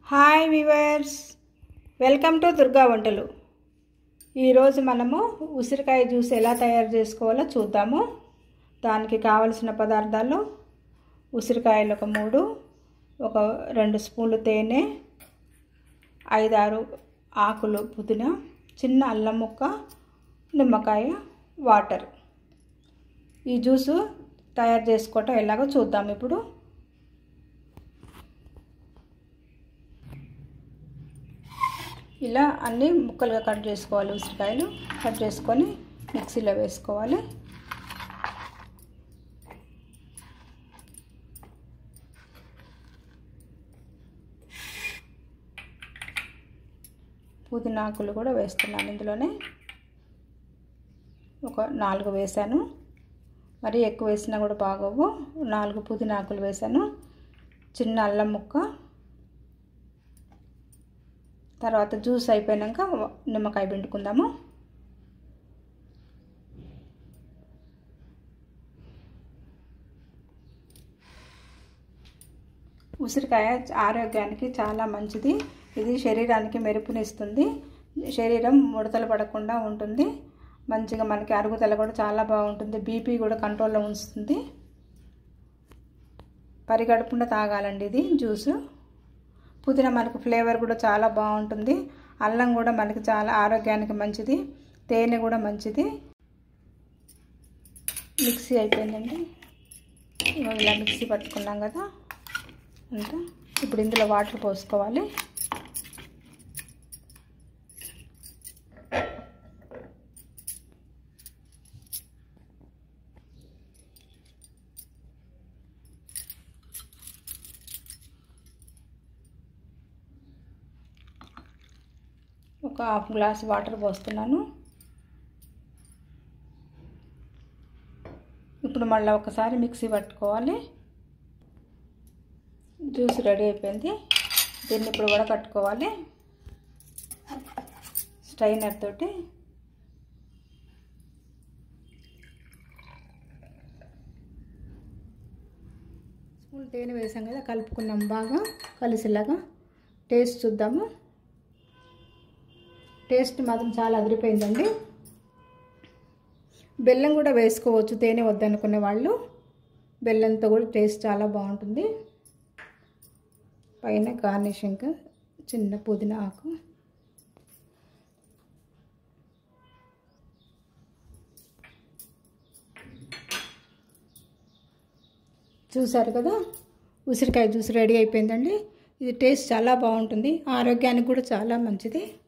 hi viewers welcome to Durga Vantalu ఈరోజు మనము ఉసిరికాయ జ్యూస్ ఎలా తయారు చేసుకోవాలో చూద్దాము దానికి కావలసిన పదార్థాలు ఉసిరికాయలు ఒక మూడు ఒక రెండు స్పూన్లు తేనె ఐదారు ఆకులు పుదీనా చిన్న అల్లం ముక్క నిమ్మకాయ వాటర్ ఈ జ్యూసు తయారు చేసుకోవటం ఎలాగో చూద్దాం ఇప్పుడు ఇలా అన్నీ ముక్కలుగా కట్ చేసుకోవాలి ఉసిరికాయలు కట్ చేసుకొని మిక్సీలో వేసుకోవాలి పుదీనాకులు కూడా వేస్తున్నాను ఇందులోనే ఒక నాలుగు వేసాను మరీ ఎక్కువ వేసినా కూడా బాగోవు నాలుగు పుదీనాకులు వేసాను చిన్న అల్లం ముక్క తర్వాత జ్యూస్ అయిపోయాక నిమ్మకాయ పిండుకుందాము ఉసిరికాయ ఆరోగ్యానికి చాలా మంచిది ఇది శరీరానికి మెరుపునిస్తుంది శరీరం ముడతలు పడకుండా ఉంటుంది మంచిగా మనకి అరుగుదల కూడా చాలా బాగుంటుంది బీపీ కూడా కంట్రోల్లో ఉంచుతుంది పరిగడకుండా తాగాలండి ఇది జ్యూసు పుదీనా మనకు ఫ్లేవర్ కూడా చాలా బాగుంటుంది అల్లం కూడా మనకి చాలా ఆరోగ్యానికి మంచిది తేనె కూడా మంచిది మిక్సీ అయిపోయిందండి ఇలా మిక్సీ పట్టుకున్నాం కదా అంతా ఇప్పుడు ఇందులో వాటర్ పోసుకోవాలి ఒక హాఫ్ గ్లాస్ వాటర్ పోస్తున్నాను ఇప్పుడు మళ్ళీ ఒకసారి మిక్సీ పట్టుకోవాలి జ్యూస్ రెడీ అయిపోయింది దీన్ని ఇప్పుడు కూడా కట్టుకోవాలి స్ట్రైనర్ తోటి స్పూన్ తేనె వేసాం కదా కలుపుకున్నాం బాగా కలిసిలాగా టేస్ట్ చూద్దాము టేస్ట్ మాత్రం చాలా అదిరిపోయిందండి బెల్లం కూడా వేసుకోవచ్చు తేనె వద్దనుకునే వాళ్ళు బెల్లంతో కూడా టేస్ట్ చాలా బాగుంటుంది పైన గార్నిషింగ్ చిన్న పుదీనా ఆకు చూసారు కదా ఉసిరికాయ జ్యూస్ రెడీ అయిపోయిందండి ఇది టేస్ట్ చాలా బాగుంటుంది ఆరోగ్యానికి కూడా చాలా మంచిది